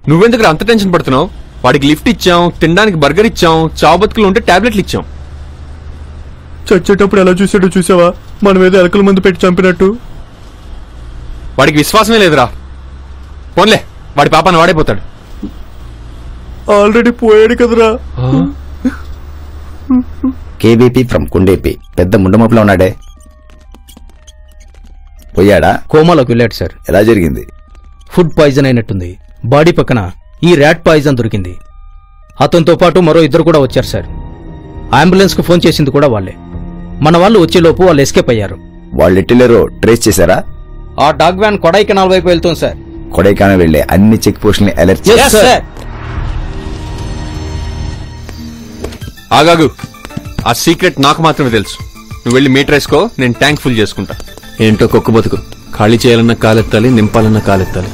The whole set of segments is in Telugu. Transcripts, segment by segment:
నువ్వెందుకు అంత టెన్షన్ పడుతున్నావు వాడికి లిఫ్ట్ ఇచ్చాం తినడానికి బర్గర్ ఇచ్చాం చావు బతుకులు ఉంటే టాబ్లెట్లు ఇచ్చాం చచ్చేటప్పుడు ఎలా చూసాడో చూసావా మనం ఏదో ఎలకల మందు పెట్టి చంపినట్టు వాడికి విశ్వాసమే లేదురా పోన్లే వాడి పాపాన్ని వాడైపోతాడు ఆల్రెడీ పోయాడు కదరా కేబీపీ ఫ్రమ్ కుండేపి పెద్ద ముండమపులో ఉన్నాడే పోయాడా కోమాలోకి వెళ్ళాడు సార్ ఎలా జరిగింది ఫుడ్ పాయిజన్ అయినట్టుంది బాడీ పక్కన ఈ ర్యాట్ పాయిజన్ దొరికింది అతనితో పాటు మరో ఇద్దరు కూడా వచ్చారు సార్ అంబులెన్స్ కు ఫోన్ చేసింది కూడా వాళ్ళే మన వాళ్ళు వచ్చేలోపు వాళ్ళు ఎస్కేప్ అయ్యారు వాళ్ళు ఎట్టిలేరో ట్రేస్ చేశారా ఆ డాగ్ వ్యాన్ కొడైకెనాల్ వైపు వెళ్తుంది సార్ కొడైకానల్ వెళ్లే అన్ని చెక్ పోస్టుల్ని అలర్ట్ చేసి సార్ ఆగాగు ఆ సీక్రెట్ నాకు మాత్రమే తెలుసు నువ్వు వెళ్ళి మీటర్ వేసుకో నేను ట్యాంక్ ఫుల్ చేసుకుంటా ఏంటో కుక్క బతుకు ఖాళీ చేయాలన్న కాలెత్తాలి నింపాలన్న కాలెత్తాలి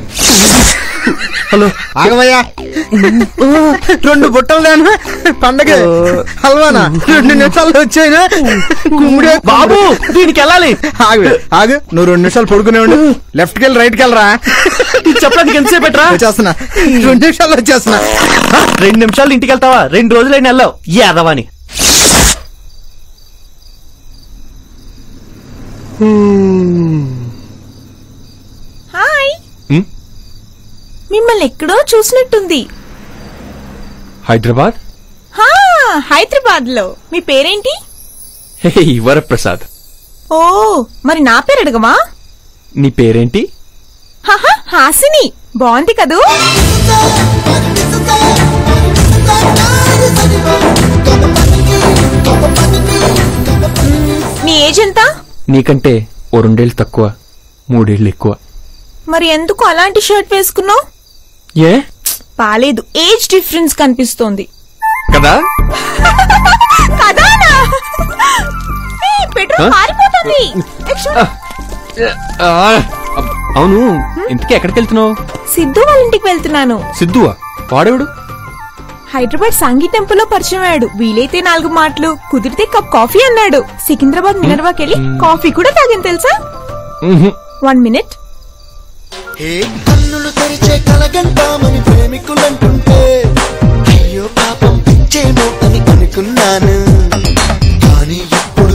ఆగమయ్యా రెండు బుట్టలు దాని పండగ హల్వానా రెండు నిమిషాలు వచ్చాయినా కుమ్ముడే బాబు దీనికి వెళ్ళాలి ఆగు ఆగు నువ్వు రెండు నిమిషాలు పడుకునే ఉండు లెఫ్ట్ కి వెళ్ళి రైట్ కి వెళ్ళరా చెప్పడానికి ఎంతసేపు పెట్టరా వచ్చేస్తున్నా రెండు నిమిషాలు వచ్చేస్తున్నా రెండు నిమిషాలు ఇంటికి వెళ్తావా రెండు రోజులైన వెళ్ళావు యాదవాని హాయ్ హ్మ్? మిమ్మల్ని ఎక్కడో చూసినట్టుంది హైదరాబాద్ హా హైదరాబాద్ లో మీ పేరేంటి హే వరప్రసాద్ ఓ మరి నా పేరు అడగమా నీ పేరేంటి హహ, హాసిని బాగుంది కదూ మ్మ్, నీ ఏజ్ ఎంత నీకంటే ఓ రెండేళ్ళు తక్కువ మూడేళ్ళు ఎక్కువ మరి ఎందుకు అలాంటి షర్ట్ వేసుకున్నావు ఏ పాలేదు ఏజ్ డిఫరెన్స్ కనిపిస్తోంది కదా కదానా ఏయ్, పెట్రోల్ ఆ? మారిపోతుంది ఏ, చూడు. ఆ, అబ్- అవును ఇంతకీ ఎక్కడికి వెళ్తున్నావు సిద్ధు వాళ్ళ ఇంటికి వెళ్తున్నాను సిద్ధువా వాడేవాడు హైదరాబాద్ సాంగీ టెంపుల్ లో పరిచయం అయ్యాడు వీలైతే నాలుగు మాటలు కుదిరితే కప్ కాఫీ అన్నాడు సికింద్రాబాద్ మినర్వాకి వెళ్ళి కాఫీ కూడా తాగింది తెలుసా ఉహు. వన్ మినిట్ ఏ కన్నులు తెరిచే కలగంటామని ప్రేమికులంటుంటే అయ్యో పాపం పిచ్చేమో అని అనుకున్నాను కానీ ఇప్పుడు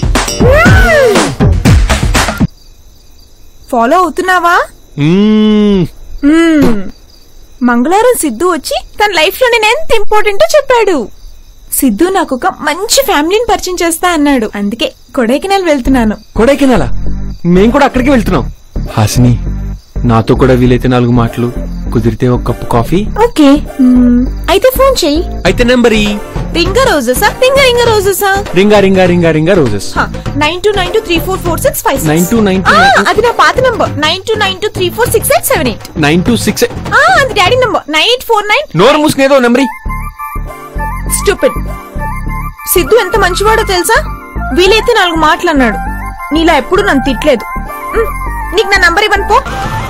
ఫాలో అవుతున్నావా మ్మ్. మ్మ్. మంగళవారం సిద్ధు వచ్చి తన లైఫ్ లో నేను ఎంత ఇంపార్టెంటో చెప్పాడు సిద్ధు నాకు ఒక మంచి ఫ్యామిలీని పరిచయం చేస్తా అన్నాడు అందుకే కొడైకెనాల్ వెళ్తున్నాను కొడైకెనాలా మేం కూడా అక్కడికి వెళ్తున్నాం హాసిని నాతో కూడా వీలైతే నాలుగు మాటలు కుదిరితే ఒక కప్పు కాఫీ ఓకే మ్మ్. అయితే ఫోన్ చెయ్యి అయితే నెంబర్ రింగ roses ring a ring a roses ring a ring a ring a ring a roses nine two nine two three four four six five 9292 అది నా పాత number nine two nine two three four six eight seven eight nine two six అది daddy number nine eight four nine నోరు మూసుకునేదో నెంబర్ స్టూపిడ్ సిద్ధు ఎంత మంచివాడో తెలుసా వీలైతే నాలుగు మాటలు అన్నాడు నీలా ఎప్పుడు నన్ను తిట్టలేదు మ్, నీకు నా నంబర్ ఇవ్వను పో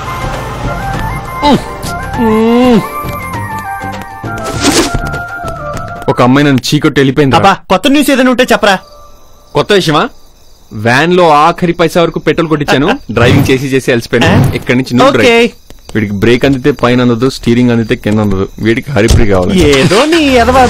ఒక అమ్మాయి నన్ను చీకొట్టి వెళ్ళిపోయింది అబ్బా కొత్త న్యూస్ ఏదైనా ఉంటే చెప్పరా కొత్త విషయమా వ్యాన్ లో ఆఖరి పైసా వరకు పెట్రోల్ కొట్టించాను డ్రైవింగ్ చేసి చేసి అలసిపోయాను ఇక్కడి నుంచి నువ్వు ఓకే డ్రైవ్ వీడికి బ్రేక్ అందితే పైన అందదు స్టీరింగ్ అందితే కింద అందదు వీడికి హరిప్రి కావాలి ఏదో నీ ఎదవా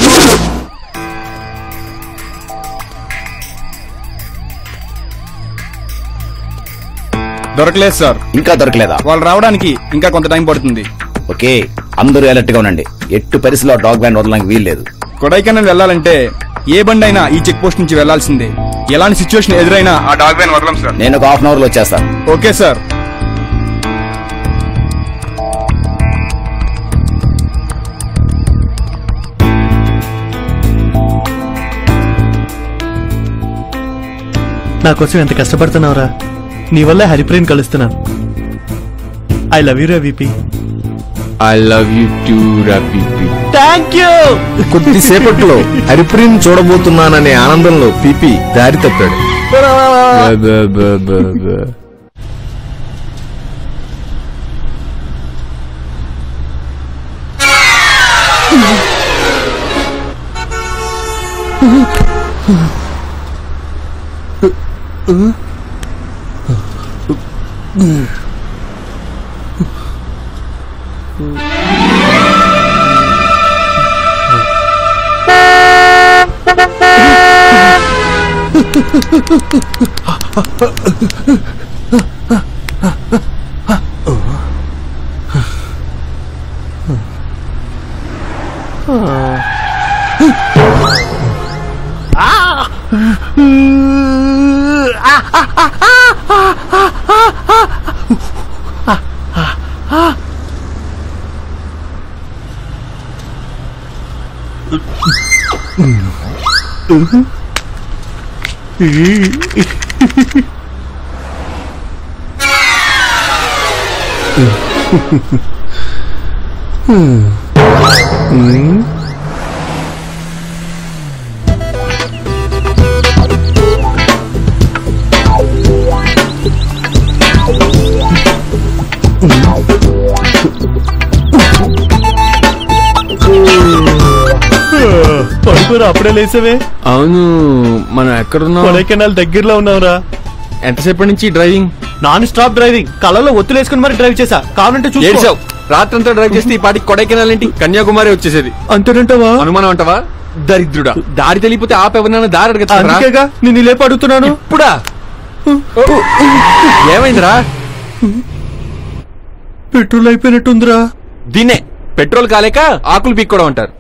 దొరకలేదు సార్ ఇంకా దొరకలేదా వాళ్ళు రావడానికి ఇంకా కొంత టైం పడుతుంది ఓకే అందరూ అలర్ట్ గా ఉండండి ఎట్టు పరిస్థితిలో డాగ్ వ్యాన్ వదలడానికి వీల్లేదు కొడైకెనాల్ వెళ్ళాలంటే ఏ బండి అయినా ఈ చెక్ పోస్ట్ నుంచి వెళ్లాల్సిందే ఎలాంటి సిచ్యువేషన్ ఎదురైనా ఆ డాగ్ వ్యాన్ వదలం సార్ నేను ఒక హాఫ్ అన్ అవర్ లో వచ్చేస్తాను ఓకే సార్ నా కోసం ఎంత కష్టపడుతున్నావురా నీ వల్ల హరిప్రేమ్ కలుస్తున్నాను ఐ లవ్ యూ రా విపి ఐ లవ్ యూ టూ రబీపీ థ్యాంక్ యూ కొద్దిసేపట్లో హరిప్రిన్ చూడబోతున్నాననే ఆనందంలో పిపి దారి తప్పాడు Mm. పడుకోరా అప్పుడే లేసేవే అవును మనం ఎక్కడున్నాం కొడైకెనాల్ దగ్గరలో ఉన్నావురా ఎంతసేపటి నుంచి డ్రైవింగ్ నాన్ స్టాప్ డ్రైవింగ్ కళ్ళలో ఒత్తులేసుకుని మరి డ్రైవ్ చేసా కావాలంటే చూసుకో ఏడ్చావు రాత్రంతా డ్రైవ్ చేస్తే ఈ పాటికి కొడైకెనాల్ ఏంటి కన్యాకుమారి వచ్చేసేది అంతేనంటావా అనుమానం అంటావా దరిద్రుడా దారి తెలియపోతే ఆపెవరినైనా దారి అడగచ్చు అందుకేగా నేను లేపు అడుగుతున్నాను ఇప్పుడా ఏమైందిరా పెట్రోల్ అయిపోయినట్టుందిరా దీన్నే పెట్రోల్ కాలేక ఆకులు పీక్కోవడం అంటారు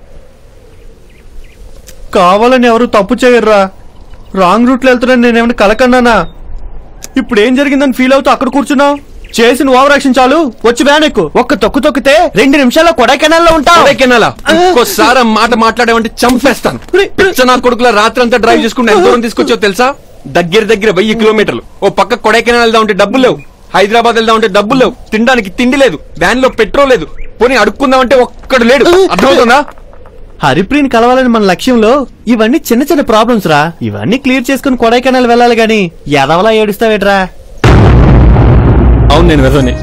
కావాలని ఎవరు తప్పు చేయర్రా రాంగ్ రూట్ లో వెళ్తున్నాను నేనేమైనా కలకన్నానా ఇప్పుడు ఏం జరిగిందని ఫీల్ అవుతూ అక్కడ కూర్చున్నావు చేసిన ఓవర్ యాక్షన్ చాలు వచ్చి వ్యాన్ ఎక్కు ఒక్క తొక్కు తొక్కితే రెండు నిమిషాల్లో కొడైకెనాల్ లో ఉంటావు కొడైకెనాలా ఇంకోసారి ఆ మాట మాట్లాడేవంటే చంపేస్తాను పిచ్చ నా కొడుకుల రాత్రంతా డ్రైవ్ చేసుకుంటే ఎంత దూరం తీసుకొచ్చో తెలుసా దగ్గర దగ్గర వెయ్యి కిలోమీటర్లు ఓ పక్క కొడైకెనాల్ వెళ్దా ఉంటే డబ్బులు లేవు హైదరాబాద్ వెళ్దా ఉంటే డబ్బులు లేవు తినడానికి తిండి లేదు వ్యాన్ లో పెట్రోల్ లేదు పోనీ అడుక్కుందామంటే ఒక్కడు లేడు అర్థమవుతుందా హరిప్రీన్ కలవాలని మన లక్ష్యంలో ఇవన్నీ చిన్న చిన్న ప్రాబ్లమ్స్ రా ఇవన్నీ క్లియర్ చేసుకుని కొడైకెనాల్ వెళ్ళాలి గాని ఎదవలా ఏడుస్తావేట్రా అవును నేను వెదవని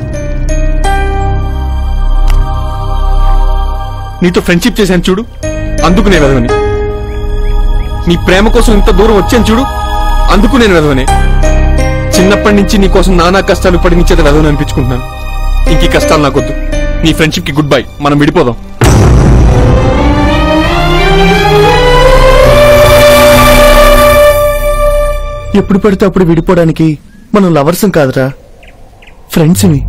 నీతో ఫ్రెండ్షిప్ చేశాను చూడు అందుకు నేను వెదవని నీ ప్రేమ కోసం ఇంత దూరం వచ్చాను చూడు అందుకు నేను వెదవని చిన్నప్పటి నుంచి నీ కోసం నానా కష్టాలు పడి నీ చేత వెదవని అనిపించుకుంటున్నాను ఇంక ఈ కష్టాలు నాకొద్దు నీ ఫ్రెండ్షిప్ కి గుడ్ బై మనం విడిపోదాం ఎప్పుడు పడితే అప్పుడు విడిపోవడానికి మనం లవర్స్ కాదురా ఫ్రెండ్స్ని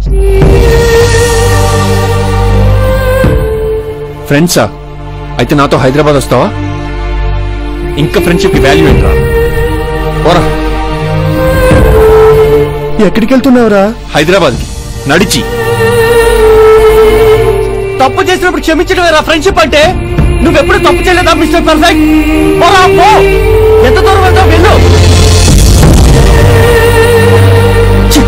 ఫ్రెండ్సా అయితే నాతో హైదరాబాద్ వస్తావా ఇంకా ఫ్రెండ్షిప్ కి వాల్యూ ఏంట్రా పోరా ఎక్కడికి వెళ్తున్నావురా హైదరాబాద్ కి నడిచి తప్పు చేసినప్పుడు క్షమించడమేరా ఫ్రెండ్షిప్ అంటే నువ్వెప్పుడు తప్పు చేయలేదా మిస్టర్ పర్ఫెక్ట్ పోరా పో ఎంత దూరం వెళ్తావు వెళ్ళు ఛీ!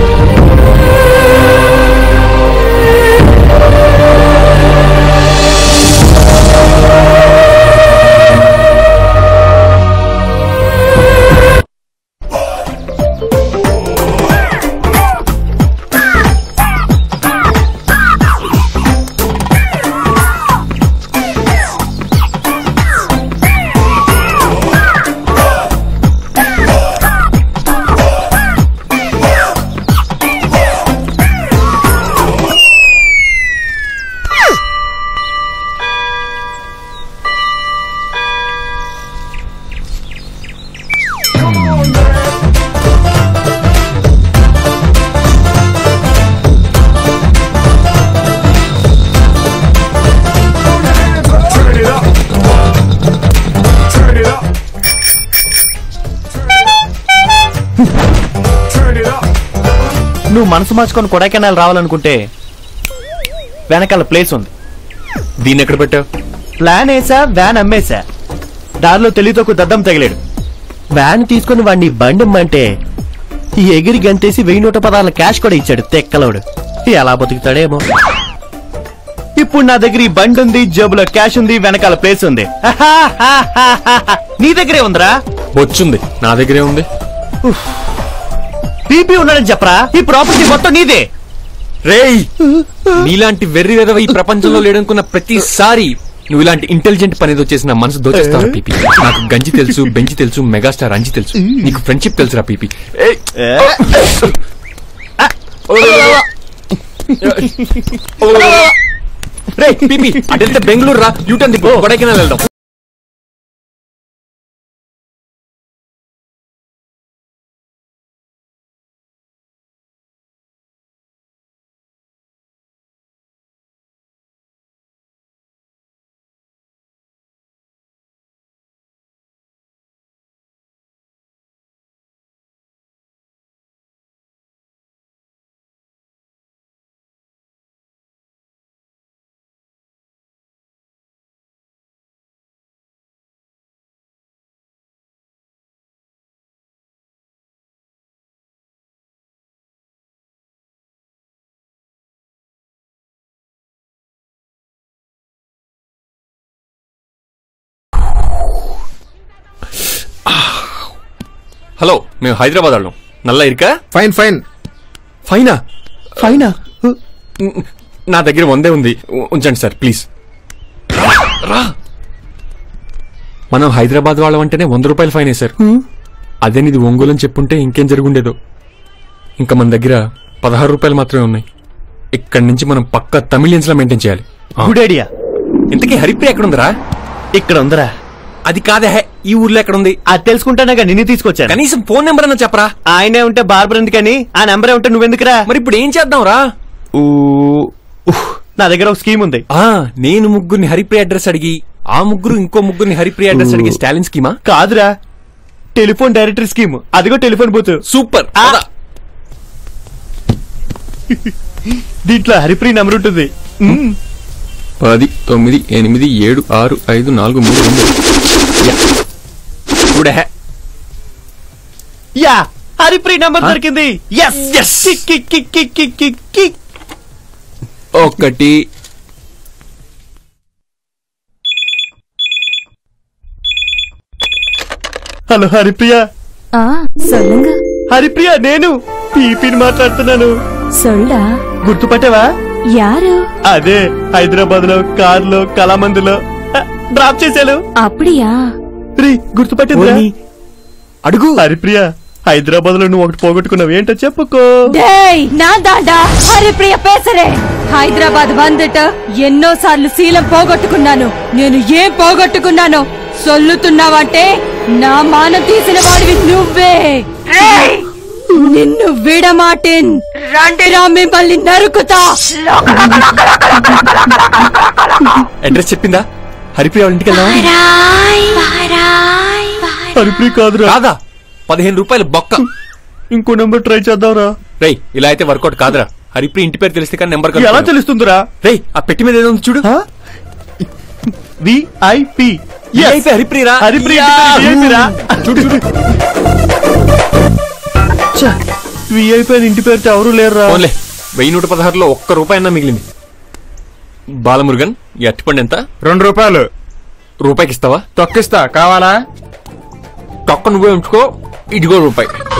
నువ్వు మనసు మార్చుకొని కొడైకెనాల్ రావాలనుకుంటే వెనకాల ప్లేస్ ఉంది దీన్ని ఎక్కడ పెట్టావు ప్లాన్ వేసా వ్యాన్ అమ్మేశా దారిలో తెలియతోకు దద్దం తగిలాడు వ్యాన్ తీసుకుని వాడిని బండి ఇమ్మంటే ఈ ఎగిరి గంతేసి వెయ్యి నూట పదాల క్యాష్ కూడా ఇచ్చాడు తెక్కలోడు ఎలా బతుకుతాడేమో ఇప్పుడు నా దగ్గర ఈ బండి ఉంది జేబులో క్యాష్ ఉంది వెనకాల ప్లేస్ ఉంది నీ దగ్గరే ఉందిరా బొచ్చుంది నా దగ్గరే ఉంది పీపీ ఉన్నాడని చెప్పరా ఈ ప్రాపర్టీ మొత్తం నీదే రేయ్ నీలాంటి వెర్రి వెదవ ఈ ప్రపంచంలో లేడనుకున్న ప్రతిసారి నువ్వు ఇలాంటి ఇంటెలిజెంట్ పని ఏదో చేసి నా మనసు దోచేస్తావు పీపీ నాకు గంజి తెలుసు బెంజి తెలుసు మెగాస్టార్ అంజి తెలుసు నీకు ఫ్రెండ్షిప్ తెలుసురా పీపీ ఏయ్. రే పీపీ అటు వెళ్తే బెంగళూరు రా యూటర్న్ దిగు కొడైకెనాల్ వెళ్దాం హలో మేము హైదరాబాద్ వాళ్ళం నల్ల ఇరికా ఫైన్ ఫైన్ ఫైనా ఫైనా నా దగ్గర వందే ఉంది ఉ- ఉంచండి సార్ ప్లీజ్ రా మనం హైదరాబాద్ వాళ్ళం అంటేనే వంద రూపాయలు ఫైన్ వేశారు అదే నీది ఒంగోలు అని చెప్పుంటే ఇంకేం జరుగుండేదో ఇంకా మన దగ్గర పదహారు రూపాయలు మాత్రమే ఉన్నాయి ఇక్కడి నుంచి మనం పక్క తమిళియన్స్ లా మెయింటైన్ చేయాలి ఆ. గుడ్ ఐడియా ఇంతకీ హరిప్రియ ఎక్కడ ఉందిరా ఇక్కడ ఉందరా అది కాదే హే, ఈ ఊర్లో ఎక్కడ ఉంది అది తెలుసుకుంటానే నిన్ను తీసుకొచ్చాను కనీసం ఫోన్ నెంబర్ అన్న చెప్పరా ఆయనే ఉంటే బార్బర్ ఎందుకని ఆ నెంబరే ఉంటే నువ్వెందుకురా మరి ఇప్పుడు ఏం చేద్దాం రా ఊ, ఉహ్, నా దగ్గర ఒక స్కీమ్ ఉంది ఆ నేను ముగ్గురిని హరిప్రియ అడ్రస్ అడిగి ఆ ముగ్గురు ఇంకో ముగ్గురిని హరిప్రియ అడ్రస్ అడిగి స్టాలిన్ స్కీమా కాదురా టెలిఫోన్ డైరెక్టరీ స్కీమ్ అదిగో టెలిఫోన్ బూత్ సూపర్ ఆ. పద. దీంట్లో హరిప్రియ నెంబర్ ఉంటుంది మ్మ్. పది తొమ్మిది ఎనిమిది ఏడు ఆరు ఐదు నాలుగు మూడు రెండు యా. చూడే హే. యా హరిప్రియ నెంబర్ దొరికింది yes yes kick kick kick kick kick kick ఒకటి హలో హరిప్రియ ஆ சொல்லுங்க హరిప్రియ నేను పీపీని మాట్లాడుతున్నాను சொல்டா గుర్తుపట్టావా யாரு అదే హైదరాబాద్ లో కార్ లో కళామందులో డ్రాప్ చేశాను அப்படியா రీ గుర్తుపట్టిందిరా ఓని. అడుగు హరిప్రియ హైదరాబాద్ లో నువ్వు ఒకటి పోగొట్టుకున్నావు ఏంటో చెప్పుకో டேய் நான் தாண்டா హరిప్రియ பேசுறேன் హైదరాబాద్ வந்துட்டு ఎన్నోసార్లు శీలం పోగొట్టుకున్నాను నేను ఏం పోగొట్టుకున్నాను సొల్లుతున్నావంటే నా మానం తీసిన వాడివి నువ్వే ఏయ్! నిన్ను విడమాటేన్ రండిరా మిమ్మల్ని నరుకుతా అడ్రస్ చెప్పిందా హరిప్రియ వాళ్ళ ఇంటికి వెళ్దామా హరిప్రియ కాదురా కాదా పదిహేను రూపాయలు బొక్క ఇంకో నెంబర్ ట్రై చేద్దాంరా రేయ్ ఇలా అయితే వర్కౌట్ కాదురా హరిప్రియ ఇంటి పేరు తెలిస్తే కానీ నెంబర్ ఎలా తెలుస్తుందిరా రేయ్ ఆ పెట్టి మీద ఏదో ఉంది చూడు విఐపి VIP హరిప్రియరా హరిప్రియ చూడు చూడు విఐపి అని ఇంటి పేరుతో ఎవరు లేరురా ఫోన్లే వెయ్యి నూట పదహారులో ఒక్క రూపాయి అన్నా మిగిలింది బాలమురుగన్ ఈ అట్టిపండి ఎంత రెండు రూపాయలు రూపాయికి ఇస్తావా తొక్కిస్తా కావాలా తొక్క నువ్వే ఉంచుకో ఇదిగో రూపాయి